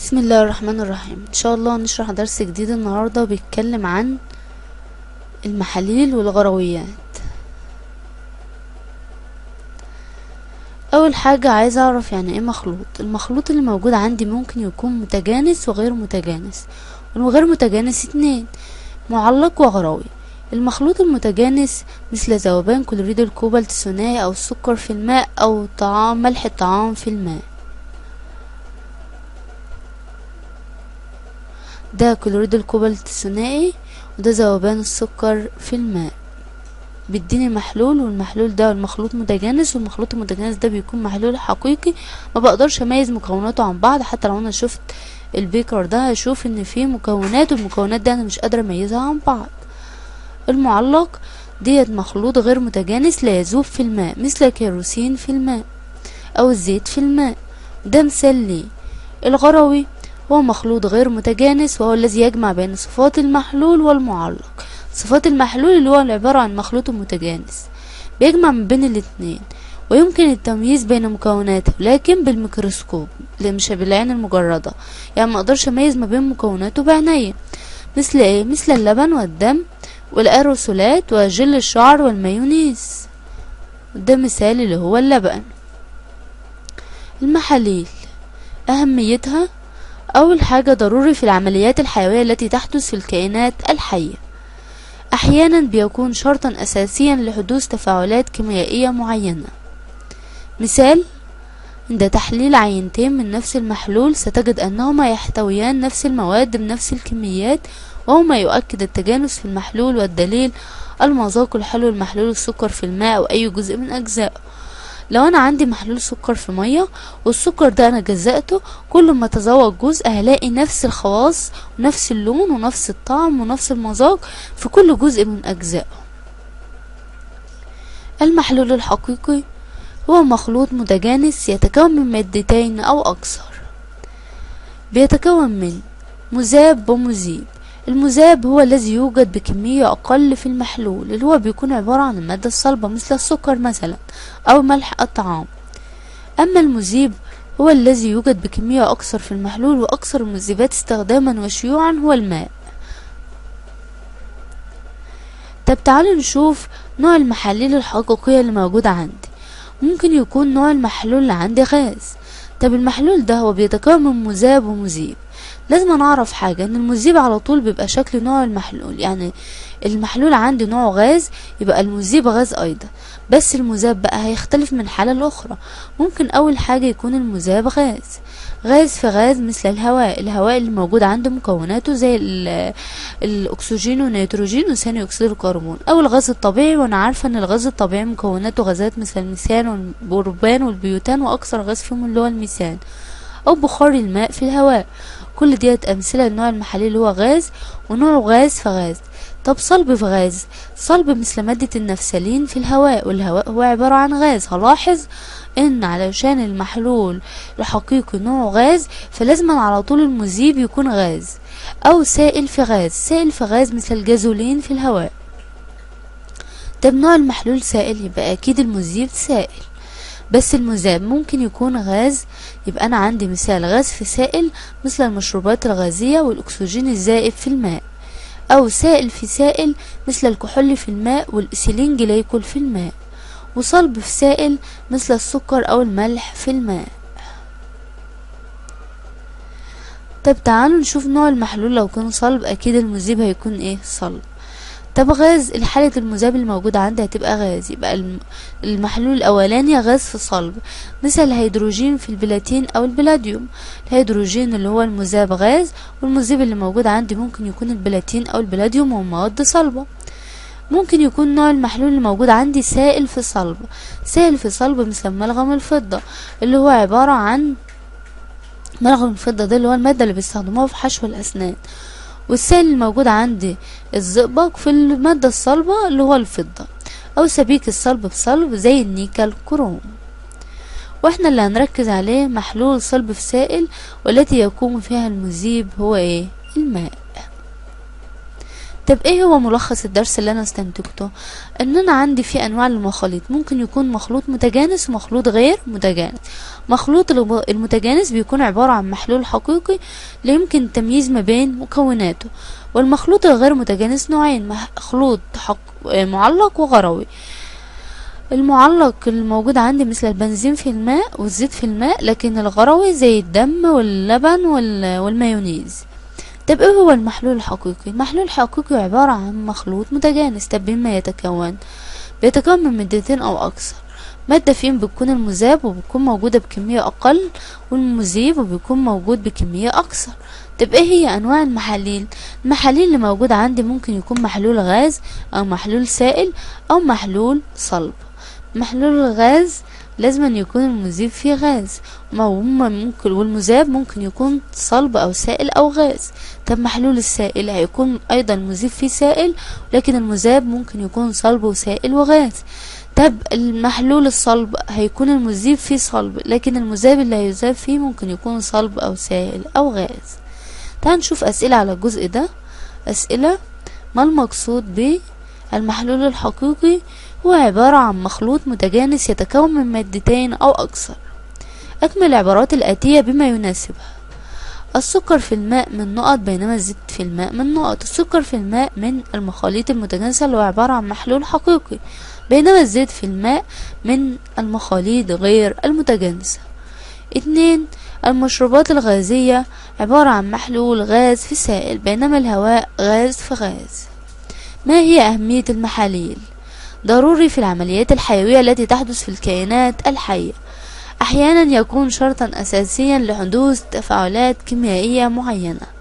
بسم الله الرحمن الرحيم ان شاء الله نشرح درس جديد النهارده بيتكلم عن المحاليل والغرويات اول حاجه عايزه اعرف يعني ايه مخلوط المخلوط اللي موجود عندي ممكن يكون متجانس وغير متجانس والغير متجانس اتنين معلق وغروي المخلوط المتجانس مثل ذوبان كلوريد الكوبالت الثنائي او السكر في الماء او طعام ملح الطعام في الماء ده كلوريد الكوبالت الثنائي وده ذوبان السكر في الماء بيديني محلول والمحلول ده المخلوط متجانس والمخلوط المتجانس ده بيكون محلول حقيقي ما بقدرش اميز مكوناته عن بعض حتى لو انا شفت البيكر ده هشوف ان فيه مكونات والمكونات دي انا مش قادره اميزها عن بعض المعلق ديت مخلوط غير متجانس لا يذوب في الماء مثل الكيروسين في الماء او الزيت في الماء ده مثال ليه الغروي هو مخلوط غير متجانس وهو الذي يجمع بين صفات المحلول والمعلق صفات المحلول اللي هو عبارة عن مخلوط متجانس بيجمع ما بين الاتنين ويمكن التمييز بين مكوناته لكن بالميكروسكوب مش بالعين المجردة يعني ما اقدرش اميز ما بين مكوناته بعينيا مثل ايه مثل اللبن والدم والايروسولات وجل الشعر والمايونيز ده مثال اللي هو اللبن المحاليل اهميتها أول حاجة ضروري في العمليات الحيوية التي تحدث في الكائنات الحية أحيانا بيكون شرطا أساسيا لحدوث تفاعلات كيميائية معينة مثال عند تحليل عينتين من نفس المحلول ستجد أنهما يحتويان نفس المواد بنفس الكميات وهو ما يؤكد التجانس في المحلول والدليل المذاق الحلو المحلول السكر في الماء أو أي جزء من أجزائه لو انا عندي محلول سكر في ميه والسكر ده انا جزأته كل ما تذوق جزء هلاقي نفس الخواص ونفس اللون ونفس الطعم ونفس المذاق في كل جزء من اجزائه المحلول الحقيقي هو مخلوط متجانس يتكون من مادتين او اكثر بيتكون من مذاب ومذيب المذاب هو الذي يوجد بكمية أقل في المحلول اللي هو بيكون عبارة عن المادة الصلبة مثل السكر مثلا أو ملح الطعام أما المذيب هو الذي يوجد بكمية أكثر في المحلول وأكثر المذيبات استخداما وشيوعا هو الماء طب تعالوا نشوف نوع المحاليل الحقيقية اللي موجودة عندي ممكن يكون نوع المحلول اللي عندي غاز طب المحلول ده هو بيتكون من مذاب ومذيب لازم نعرف حاجة ان المذيب على طول بيبقى شكل نوع المحلول يعني المحلول عندي نوع غاز يبقى المذيب غاز ايضا بس المذاب بقى هيختلف من حالة لاخرى ممكن اول حاجة يكون المذاب غاز غاز في غاز مثل الهواء الهواء اللي موجود عنده مكوناته زي الاكسجين والنيتروجين وثاني اكسيد الكربون او الغاز الطبيعي وانا عارفة ان الغاز الطبيعي مكوناته غازات مثل الميثان والبروبان والبيوتان واكثر غاز فيهم اللي هو الميثان او بخار الماء في الهواء كل ديت امثله لنوع المحاليل اللي هو غاز ونوع غاز في غاز طب صلب في غاز صلب مثل مادة النفسلين في الهواء والهواء هو عبارة عن غاز هلاحظ ان علشان المحلول الحقيقي نوع غاز فلازم على طول المذيب يكون غاز او سائل في غاز سائل في غاز مثل الجازولين في الهواء طب نوع المحلول سائل يبقى اكيد المذيب سائل بس المذاب ممكن يكون غاز يبقى أنا عندي مثال غاز في سائل مثل المشروبات الغازية والأكسجين الزائب في الماء أو سائل في سائل مثل الكحول في الماء والإيثيلين جليكول في الماء وصلب في سائل مثل السكر أو الملح في الماء طب تعالوا نشوف نوع المحلول لو كان صلب أكيد المذيب هيكون إيه صلب طب غاز الحالة المذاب الموجود عندي هتبقى غاز يبقى المحلول الأولاني غاز في صلب مثل الهيدروجين في البلاتين أو البلاديوم الهيدروجين اللي هو المذاب غاز والمذيب اللي موجود عندي ممكن يكون البلاتين أو البلاديوم ومواد صلبة ممكن يكون نوع المحلول الموجود عندي سائل في صلب سائل في صلب مثل ملغم الفضة اللي هو عبارة عن ملغم الفضة ده اللي هو المادة اللي بيستخدموها في حشو الأسنان والسائل الموجود عندي الزئبق في المادة الصلبة اللي هو الفضة أو سبيك الصلب بصلب زي النيكل كروم واحنا اللي هنركز عليه محلول صلب في سائل والتي يقوم فيها المذيب هو ايه الماء طب ايه هو ملخص الدرس اللي انا استنتجته ان انا عندي في انواع للمخاليط ممكن يكون مخلوط متجانس ومخلوط غير متجانس مخلوط الب- المتجانس بيكون عبارة عن محلول حقيقي لا يمكن التمييز ما بين مكوناته والمخلوط الغير متجانس نوعين مخلوط حق... آه، معلق وغروي المعلق الموجود عندي مثل البنزين في الماء والزيت في الماء لكن الغروي زي الدم واللبن وال... والمايونيز طب ايه هو المحلول الحقيقي المحلول الحقيقي عبارة عن مخلوط متجانس طب مما يتكون بيتكون من مادتين او اكثر مادة فيهم بتكون المذاب وبتكون موجودة بكمية أقل والمذيب وبيكون موجود بكمية أكثر طب ايه هي أنواع المحاليل المحاليل اللي موجودة عندي ممكن يكون محلول غاز أو محلول سائل أو محلول صلب محلول الغاز لازم أن يكون المذيب فيه غاز ما هما ممكن والمذاب ممكن يكون صلب أو سائل أو غاز طب محلول السائل هيكون أيضا المذيب فيه سائل لكن المذاب ممكن يكون صلب وسائل وغاز طب المحلول الصلب هيكون المذيب فيه صلب لكن المذاب اللي هيذاب فيه ممكن يكون صلب أو سائل أو غاز تعال نشوف أسئلة على الجزء ده أسئلة ما المقصود بالمحلول الحقيقي هو عبارة عن مخلوط متجانس يتكون من مادتين أو أكثر أكمل العبارات الآتية بما يناسبها السكر في الماء من نقط بينما الزيت في الماء من نقط السكر في الماء من المخاليط المتجانسة اللي هو عبارة عن محلول حقيقي بينما الزيت في الماء من المخاليط غير المتجانسة اتنين المشروبات الغازية عبارة عن محلول غاز في سائل بينما الهواء غاز في غاز ما هي أهمية المحاليل؟ ضروري في العمليات الحيوية التي تحدث في الكائنات الحية أحيانا يكون شرطا أساسيا لحدوث تفاعلات كيميائية معينة